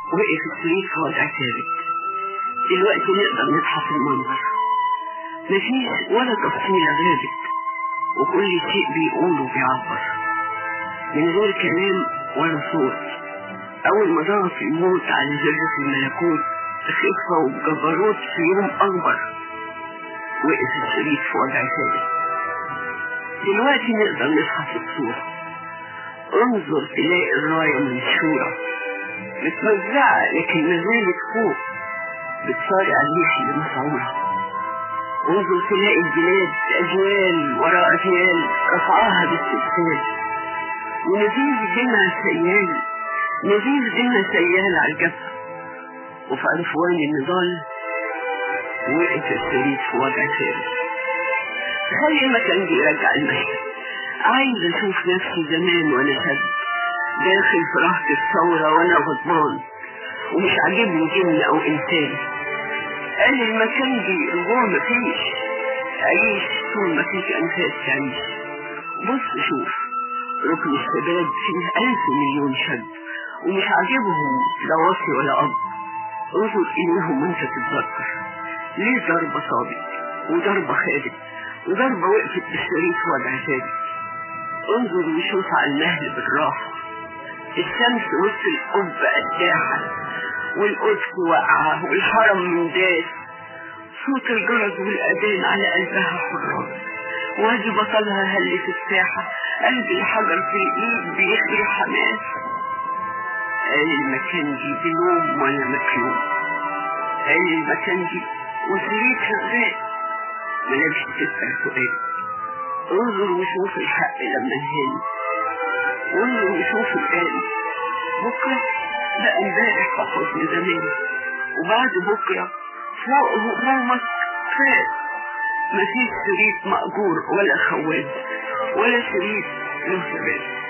وقف الشريك في وضع ثابت دلوقتي نقدر نضحك المنظر مفيش ولا تفصيلة غابت وكل شيء بيقوله بيعبر من غير كلام ولا صوت أول ما ضغط الموت على زرة الملكوت بخفة وبجبروت في يوم أكبر وقف الشريك في وضع ثابت دلوقتي نقدر نصحى الصورة انظر تلاقي الراية منشورة متوزعة لكن ما زالت فوق بتصارع الريح اللي مسعورة انظر تلاقي البلاد أجيال وراء أجيال رفعها باستبسال ونزيل دمى سيال نزيل دمى سيال على الجبهة وفي أنفوان النضال وقف الشريك في وضع ثابت خلي ما كان بيرجع المشهد عايز اشوف نفسي زمان وانا شاب داخل في رهط الثورة وانا غضبان ومش عاجبني جن او انسان قال المكان دي الجوع مفيش عيش طول ما فيش انفاس تعيش بص شوف ركن الشباب فيه ألف مليون شاب ومش عاجبهم لا وصي ولا أب انظر إليهم وانت تتذكر ليه ضربة صابت وضربة خالد وضربة وقفت بالشريف وضع ثابت انظر وشوف على المهل بالراحة الشمس وسط القب قداحة والقدس واقعة والحرم من داس صوت الجرس والأذان على قلبها حراس وادي بطلها هل في الساحة قلب الحجر في الإيد بيخلي حماس قال المكان دي بنوم وانا مكلوم قال المكان دي وسريت شغال ملابش تسأل سؤال انظر وشوف الحق لما انهان انظر وشوف الآن بكرة ده امبارح في حزن زمان وبعد بكرة فوق همومك فات مفيش شريط مأجور ولا خواب ولا شريط له ثبات